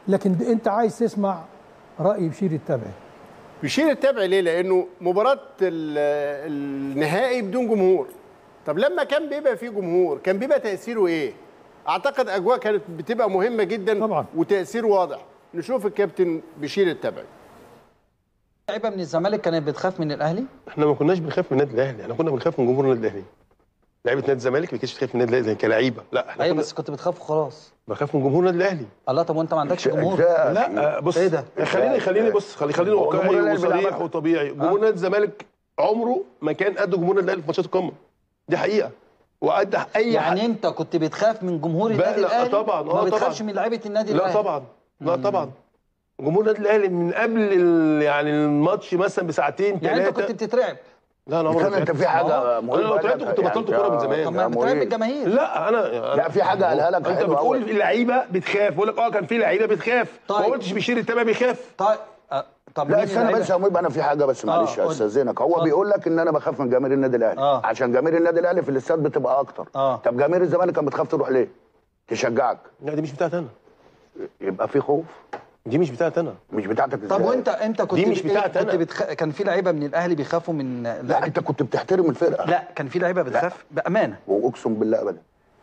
لكن انت عايز تسمع راي بشير التبعي بشير التبعي ليه؟ لانه مباراه ال- النهائي بدون جمهور. طب لما كان بيبقى فيه جمهور كان بيبقى تاثيره ايه؟ اعتقد اجواء كانت بتبقى مهمه جدا طبعاً. وتاثير واضح. نشوف الكابتن بشير التبعي. لعيبه من الزمالك كانت بتخاف من الاهلي احنا ما كناش بنخاف من النادي الاهلي احنا كنا بنخاف من جمهور النادي الاهلي لعيبه نادي الزمالك ما كانتش بتخاف من النادي الاهلي كلعيبه لا احنا ايوه كنا بس كنت بتخاف وخلاص بخاف من جمهور النادي الاهلي الله طب وانت ما عندكش جمهور لا آه، بص ايه ده؟ خليني خليني بص خلي خليني هو جمهور واقعي الأهلي وصريح بيلعب. وطبيعي جمهور نادي الزمالك عمره ما كان قد جمهور النادي الاهلي في ماتشات القمه دي حقيقه وقد اي يعني حد انت كنت بتخاف من جمهور بقى النادي لا، الاهلي طبعاً، ما آه، بتخافش طبعاً. من لعيبه النادي لا الاهلي طبعا لا طبعا جمهور النادي الاهلي من قبل ال- يعني الماتش مثلا بساعتين يعني انت كنت ثلاثه بتترعب لا انا عمري كان ما انت تعبت. في حاجه انا لو تعبت كنت بطلت كوره من زمان طب ما يا بتترعب مريض. الجماهير لا انا لا في حاجه قالها لك انت حلوة بتقول أوي. اللعيبه بتخاف بقول لك اه كان في لعيبه بتخاف طيب. ما قلتش بشير التبع بيخاف طيب أه، طب لا مين استنى اللعيبة؟ بس يا مهيب انا في حاجه بس معلش قول. استاذنك هو اتفضل. بيقول لك ان انا بخاف من جماهير النادي الاهلي آه. عشان جماهير النادي الاهلي في الاستاد بتبقى اكتر آه. طب جماهير الزمالك كانت بتخاف تروح ليه؟ تشجعك لا دي مش بتاعتي انا يبقى في خوف دي مش بتاعتي انا مش بتاعتك ازاي؟ طب وانت انت كنت دي مش بت- بتاعتي كنت أنا. بتخ... كان في لعيبه من الاهلي بيخافوا من لا لعيبة... انت كنت بتحترم الفرقه لا كان في لعيبه بتخاف بامانه واقسم بالله ابدا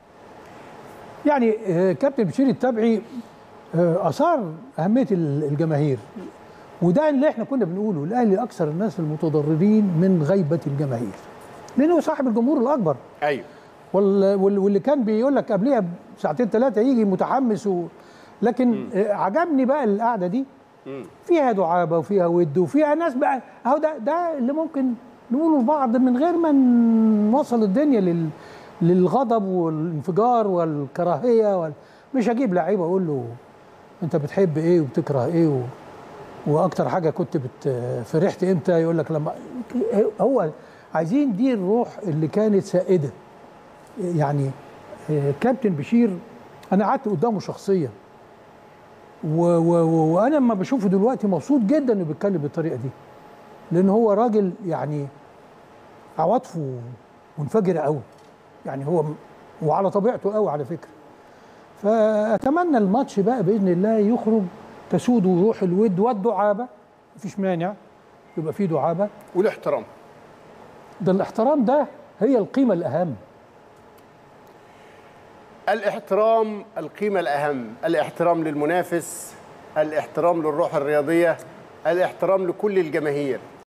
يعني آه، كابتن بشير التبعي آه، اثار اهميه ال- الجماهير وده اللي احنا كنا بنقوله الاهلي اكثر الناس المتضررين من غيبه الجماهير لانه صاحب الجمهور الاكبر ايوه وال- وال- واللي كان بيقول لك قبليها بساعتين ثلاثه يجي متحمس و... لكن آه، عجبني بقى القعده دي فيها دعابه وفيها ود وفيها ناس بقى اهو ده ده اللي ممكن نقوله لبعض من غير ما نوصل الدنيا لل للغضب والانفجار والكراهيه وال... مش هجيب لعيب اقول له انت بتحب ايه وبتكره ايه و... واكتر حاجه كنت بت... فرحت امتى يقول لك لما هو عايزين دي الروح اللي كانت سائده يعني آه، كابتن بشير انا قعدت قدامه شخصيا و و و وانا لما بشوفه دلوقتي مبسوط جدا انه بيتكلم بالطريقه دي لان هو راجل يعني عواطفه منفجره قوي يعني هو م- وعلى طبيعته قوي على فكره فاتمنى الماتش بقى باذن الله يخرج تسود روح الود والدعابه مفيش مانع يبقى فيه دعابه والاحترام. ده الاحترام ده هي القيمه الاهم الاحترام القيمة الأهم الاحترام للمنافس الاحترام للروح الرياضية الاحترام لكل الجماهير